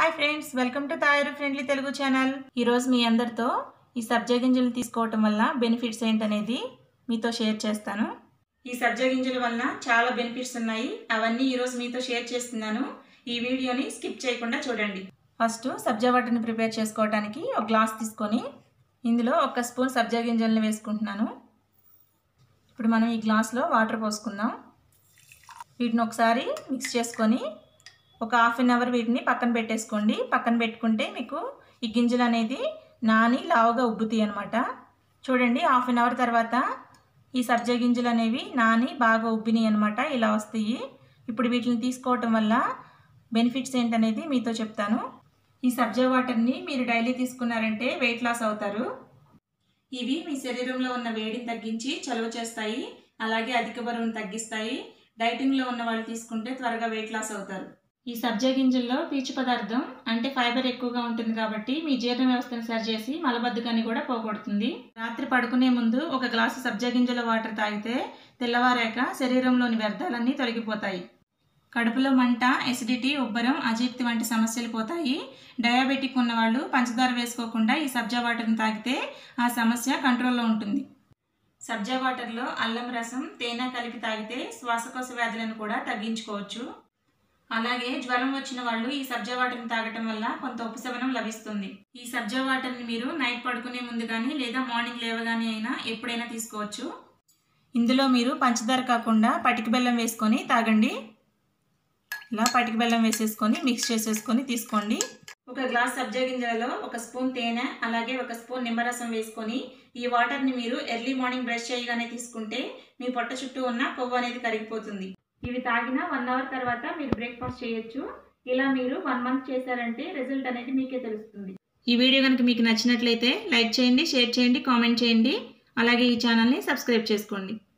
hi friends welcome to తాయరు friendly Telugu channel ఈరోజు మీ అందరితో ఈ సబ్జా గింజలు తీసుకోవటం వల్ల బెనిఫిట్స్ ఏంటనేది మీతో షేర్ చేస్తాను ఈ సబ్జా గింజల వలన చాలా బెనిఫిట్స్ ఉన్నాయి అవన్నీ ఈరోజు మీతో షేర్ చేస్తున్నాను ఈ వీడియోని స్కిప్ చేయకుండా చూడండి ఫస్ట్ సబ్జా వాటర్ని ప్రిపేర్ చేసుకోవడానికి ఒక గ్లాస్ తీసుకొని ఇందులో ఒక స్పూన్ సబ్జా గింజలను వేసుకుంటున్నాను ఇప్పుడు మనం ఈ గ్లాస్లో వాటర్ పోసుకుందాం వీటిని ఒకసారి మిక్స్ చేసుకొని ఒక హాఫ్ అన్ అవర్ వీటిని పక్కన పెట్టేసుకోండి పక్కన పెట్టుకుంటే మీకు ఈ గింజలు అనేది నాని లావుగా ఉబ్బుతాయి అనమాట చూడండి హాఫ్ అన్ అవర్ తర్వాత ఈ సబ్జా గింజలు అనేవి నాని బాగా ఉబ్బినాయి అనమాట ఇలా వస్తాయి ఇప్పుడు వీటిని తీసుకోవటం వల్ల బెనిఫిట్స్ ఏంటనేది మీతో చెప్తాను ఈ సబ్జా వాటర్ని మీరు డైలీ తీసుకున్నారంటే వెయిట్ లాస్ అవుతారు ఇవి మీ శరీరంలో ఉన్న వేడిని తగ్గించి చలువ చేస్తాయి అలాగే అధిక బరువును తగ్గిస్తాయి డైటింగ్లో ఉన్న వాళ్ళు తీసుకుంటే త్వరగా వెయిట్ లాస్ అవుతారు ఈ సబ్జా గింజల్లో పీచు పదార్థం అంటే ఫైబర్ ఎక్కువగా ఉంటుంది కాబట్టి మీ జీర్ణ వ్యవస్థను సరిచేసి మలబద్ధకాన్ని కూడా పోగొడుతుంది రాత్రి పడుకునే ముందు ఒక గ్లాసు సబ్జా గింజల వాటర్ తాగితే తెల్లవారాక శరీరంలోని వ్యర్థాలన్నీ తొలగిపోతాయి కడుపులో మంట ఎసిడిటీ ఉబ్బరం అజీర్తి వంటి సమస్యలు పోతాయి డయాబెటిక్ ఉన్న వాళ్ళు పంచదార వేసుకోకుండా ఈ సబ్జా వాటర్ని తాగితే ఆ సమస్య కంట్రోల్లో ఉంటుంది సబ్జా వాటర్లో అల్లం రసం తేనె కలిపి తాగితే శ్వాసకోశ వ్యాధులను కూడా తగ్గించుకోవచ్చు అలాగే జ్వరం వచ్చిన వాళ్ళు ఈ సబ్జా వాటర్ని తాగటం వల్ల కొంత ఉపశమనం లభిస్తుంది ఈ సబ్జా వాటర్ని మీరు నైట్ పడుకునే ముందు కానీ లేదా మార్నింగ్ లేవగానే అయినా ఎప్పుడైనా తీసుకోవచ్చు ఇందులో మీరు పంచదార కాకుండా పటిక బెల్లం వేసుకొని తాగండి ఇలా పటిక బెల్లం వేసేసుకొని మిక్స్ చేసేసుకొని తీసుకోండి ఒక గ్లాస్ సబ్జా గింజలలో ఒక స్పూన్ తేనె అలాగే ఒక స్పూన్ నిమ్మరసం వేసుకొని ఈ వాటర్ని మీరు ఎర్లీ మార్నింగ్ బ్రష్ చేయగానే తీసుకుంటే మీ పొట్ట చుట్టూ ఉన్న కొవ్వు అనేది కరిగిపోతుంది ఇవి తాగిన వన్ అవర్ తర్వాత మీరు బ్రేక్ఫాస్ట్ చేయొచ్చు ఇలా మీరు వన్ మంత్ చేశారంటే రిజల్ట్ అనేది మీకే తెలుస్తుంది ఈ వీడియో కనుక మీకు నచ్చినట్లయితే లైక్ చేయండి షేర్ చేయండి కామెంట్ చేయండి అలాగే ఈ ఛానల్ని సబ్స్క్రైబ్ చేసుకోండి